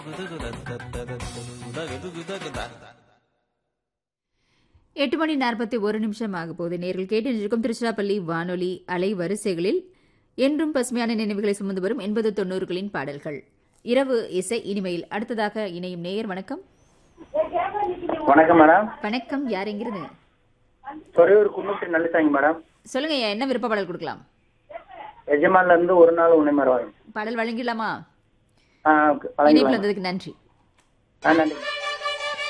எட்டு மணி நாற்பத்தி ஒரு நிமிஷம் ஆக போகுது நேரில் கேட்டு இருக்கும் திருச்சிராப்பள்ளி வானொலி அலை வரிசைகளில் என்றும் பசுமையான நினைவுகளை சுமந்து வரும் எண்பது தொண்ணூறுகளின் பாடல்கள் இரவு இசை இனிமையில் அடுத்ததாக இணையும் நேயர் வணக்கம் வணக்கம் மேடம் வணக்கம் யார் எங்கிருந்து சொரையூர் குன்னூர் நல்லசாமி மேடம் சொல்லுங்க ஐயா, என்ன விருப்ப பாடல் கொடுக்கலாம் எஜமான்ல இருந்து ஒரு நாள் உன்னை மறவாங்க பாடல் வழங்கிடலாமா ஆ இணைப்பில் வழங்கிக்கலாம் வந்ததுக்கு நன்றி ஆ நன்றி